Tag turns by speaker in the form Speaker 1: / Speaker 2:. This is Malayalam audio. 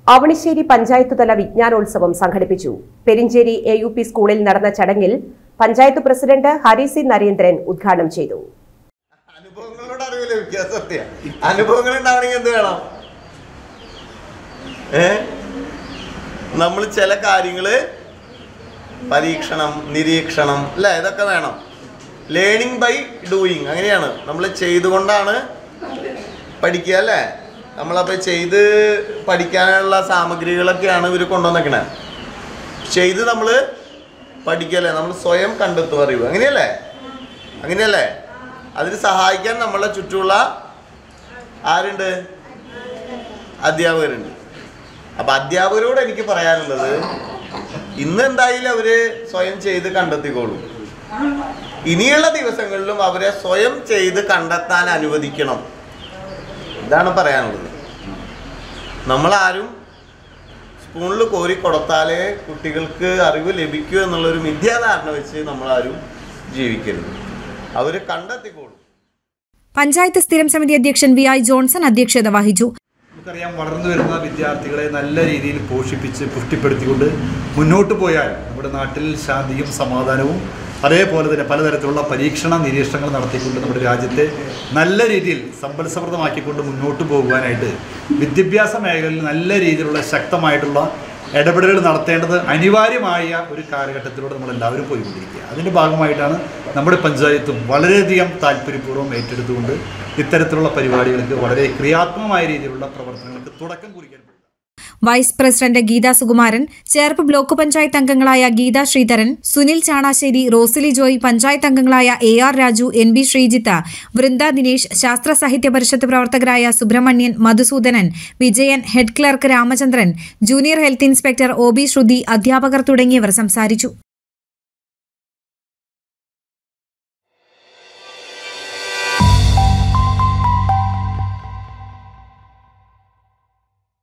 Speaker 1: അവണിശ്ശേരി പഞ്ചായത്ത് തല വിജ്ഞാനോത്സവം സംഘടിപ്പിച്ചു പെരിഞ്ചേരി എ യു പി സ്കൂളിൽ നടന്ന ചടങ്ങിൽ പഞ്ചായത്ത് പ്രസിഡന്റ് ഹരി സി നരേന്ദ്രൻ ഉദ്ഘാടനം ചെയ്തു
Speaker 2: അനുഭവങ്ങളോട് അറിവ് ലഭിക്കുക സത്യ അനുഭവങ്ങൾ ഉണ്ടാവണമെങ്കിൽ എന്ത് വേണം ഏ നമ്മൾ ചില കാര്യങ്ങള് പരീക്ഷണം നിരീക്ഷണം അല്ലേ ഇതൊക്കെ വേണം ലേണിംഗ് ബൈ ഡൂയിങ് അങ്ങനെയാണ് നമ്മൾ ചെയ്തുകൊണ്ടാണ് പഠിക്കുക അല്ലേ നമ്മളപ്പോൾ ചെയ്ത് പഠിക്കാനുള്ള സാമഗ്രികളൊക്കെയാണ് ഇവർ കൊണ്ടുവന്നേക്കണേ ചെയ്ത് നമ്മൾ പഠിക്കല്ലേ നമ്മൾ സ്വയം കണ്ടെത്തും അറിവ് അങ്ങനെയല്ലേ അങ്ങനെയല്ലേ അതിന് സഹായിക്കാൻ നമ്മളെ ചുറ്റുമുള്ള ആരുണ്ട് അധ്യാപകരുണ്ട് അപ്പൊ അധ്യാപകരോട് എനിക്ക് പറയാനുള്ളത് ഇന്ന് എന്തായാലും അവര് സ്വയം ചെയ്ത് കണ്ടെത്തിക്കോളും ഇനിയുള്ള ദിവസങ്ങളിലും അവരെ സ്വയം ചെയ്ത് കണ്ടെത്താൻ അനുവദിക്കണം ഇതാണ് പറയാനുള്ളത് നമ്മളാരും സ്പൂണിൽ കോരി കൊടുത്താലേ കുട്ടികൾക്ക് അറിവ് ലഭിക്കൂ എന്നുള്ളൊരു മിഥ്യാധാരണ വെച്ച് നമ്മളാരും ജീവിക്കരുത് അവർ കണ്ടെത്തിക്കോളും
Speaker 3: പഞ്ചായത്ത് സ്ഥിരം സമിതി അധ്യക്ഷൻ വി ഐ ജോൺസൺ അധ്യക്ഷത വഹിച്ചു
Speaker 4: നമുക്കറിയാം വളർന്നു വരുന്ന വിദ്യാർത്ഥികളെ നല്ല രീതിയിൽ പോഷിപ്പിച്ച് പുഷ്ടിപ്പെടുത്തിക്കൊണ്ട് മുന്നോട്ട് പോയാൽ നമ്മുടെ നാട്ടിൽ ശാന്തിയും സമാധാനവും അതേപോലെ തന്നെ പലതരത്തിലുള്ള പരീക്ഷണ നിരീക്ഷണങ്ങൾ നടത്തിക്കൊണ്ട് നമ്മുടെ രാജ്യത്തെ നല്ല രീതിയിൽ സമ്പൽ സമൃദ്ധമാക്കിക്കൊണ്ട് മുന്നോട്ട് പോകുവാനായിട്ട് വിദ്യാഭ്യാസ മേഖലയിൽ നല്ല രീതിയിലുള്ള ശക്തമായിട്ടുള്ള ഇടപെടലുകൾ നടത്തേണ്ടത് അനിവാര്യമായ ഒരു കാലഘട്ടത്തിലൂടെ നമ്മൾ എല്ലാവരും പോയിക്കൊണ്ടിരിക്കുക അതിൻ്റെ ഭാഗമായിട്ടാണ് നമ്മുടെ പഞ്ചായത്തും വളരെയധികം താല്പര്യപൂർവ്വം ഏറ്റെടുത്തുകൊണ്ട് ഇത്തരത്തിലുള്ള പരിപാടികൾക്ക് വളരെ ക്രിയാത്മകമായ രീതിയിലുള്ള പ്രവർത്തനങ്ങൾക്ക് തുടക്കം കുറിക്കാൻ പോകുന്നത്
Speaker 3: vice president Geetha Sukumaran Cherpu block panchayat അംഗങ്ങളായ ഗീത ശ്രീധരൻ സുനിൽ ചാണാശ്ശേരി റോസിലി ജോയ് പഞ്ചായത്ത് അംഗങ്ങളായ A R Raju N B Sreejith Vrinda Dinesh Sasthra Sahithya Parishad പ്രവർത്തകരായ Subramanian Madhusoodanan Vijayan head clerk Ramachandran junior health inspector O B Sruthi അധ്യാപകർ തുടങ്ങിയവർ സംസാരിച്ചു